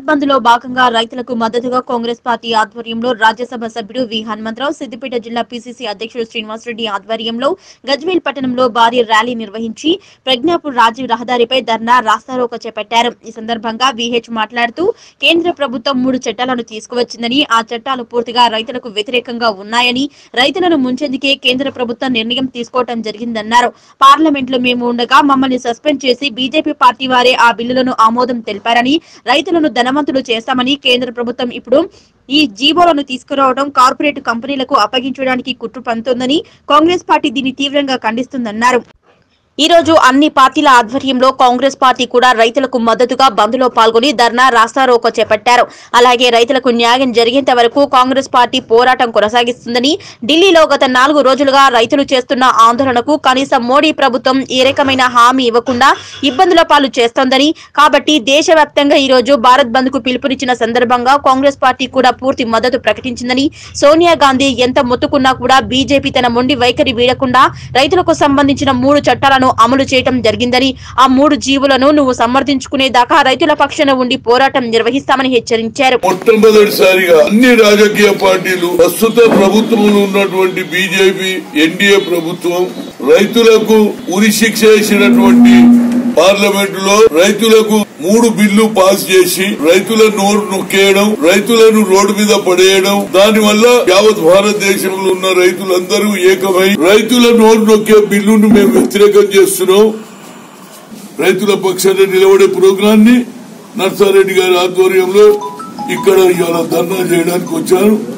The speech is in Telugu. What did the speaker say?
బంద్ లో భాగంగా రైతులకు మద్దతుగా కాంగ్రెస్ పార్టీ ఆధ్వర్యంలో రాజ్యసభ సభ్యుడు వి హనుమంతరావు సిద్దిపేట జిల్లా పిసిసి అధ్యక్షుడు శ్రీనివాసరెడ్డి ఆధ్వర్యంలో గజ్వేల్ పట్టణంలో భారీ ర్యాలీ నిర్వహించి ప్రజ్ఞాపూర్ రాజీవ్ రహదారిపై ధర్నా రాస్తారోక చేపట్టారు ఈ సందర్భంగా విహెచ్ మాట్లాడుతూ కేంద్ర ప్రభుత్వం మూడు చట్టాలను తీసుకువచ్చిందని ఆ చట్టాలు పూర్తిగా రైతులకు వ్యతిరేకంగా ఉన్నాయని రైతులను ముంచేందుకే కేంద్ర ప్రభుత్వం నిర్ణయం తీసుకోవడం జరిగిందన్నారు పార్లమెంట్ లో మేము ఉండగా మమ్మల్ని సస్పెండ్ చేసి బీజేపీ పార్టీ వారే ఆ బిల్లులను ఆమోదం తెలిపారని రైతులను ధనవంతులు చేస్తామని కేంద్ర ప్రభుత్వం ఇప్పుడు ఈ జీవోలను తీసుకురావడం కార్పొరేట్ కంపెనీలకు అప్పగించడానికి కుట్ర పంతోందని కాంగ్రెస్ పార్టీ దీన్ని తీవ్రంగా ఖండిస్తుందన్నారు ఈ రోజు అన్ని పార్టీల ఆధ్వర్యంలో కాంగ్రెస్ పార్టీ కూడా రైతులకు మద్దతుగా బంద్లో పాల్గొని ధర్నా రాస్తారోకో చేపట్టారు అలాగే రైతులకు న్యాయం జరిగేంత వరకు కాంగ్రెస్ పార్టీ పోరాటం కొనసాగిస్తుందని ఢిల్లీలో గత నాలుగు రోజులుగా రైతులు చేస్తున్న ఆందోళనకు కనీసం మోడీ ప్రభుత్వం ఏ రకమైన హామీ ఇవ్వకుండా ఇబ్బందుల పాలు చేస్తోందని కాబట్టి దేశవ్యాప్తంగా ఈ రోజు భారత్ బంద్ కు పిలుపునిచ్చిన సందర్భంగా కాంగ్రెస్ పార్టీ కూడా పూర్తి మద్దతు ప్రకటించిందని సోనియా గాంధీ ఎంత మొత్తుకున్నా కూడా బీజేపీ తన మొండి వైఖరి వీడకుండా రైతులకు సంబంధించిన మూడు చట్టాలను అమలు చేయటం జరిగిందని ఆ మూడు జీవులను నువ్వు సమర్థించుకునే దాకా రైతుల పక్షాన ఉండి పోరాటం నిర్వహిస్తామని హెచ్చరించారు మొట్టమొదటిసారిగా అన్ని రాజకీయ పార్టీలు ప్రస్తుత ప్రభుత్వంలో ఉన్నటువంటి బీజేపీ ఎన్డీఏ ప్రభుత్వం రైతులకు ఉరి శిక్ష వేసినటువంటి పార్లమెంట్ లో రైతులకు మూడు బిల్లు పాస్ చేసి రైతుల నోరు నొక్కేయడం రైతులను రోడ్డు మీద పడేయడం దాని వల్ల యావత్ భారతదేశంలో ఉన్న రైతులందరూ ఏకమై రైతుల నోరు నొక్కే బిల్లును మేము వ్యతిరేకం చేస్తున్నాం రైతుల పక్షాన నిలబడే ప్రోగ్రాన్ని నర్సారెడ్డి గారి ఆధ్వర్యంలో ఇక్కడ ఇవాళ ధర్నా చేయడానికి వచ్చాను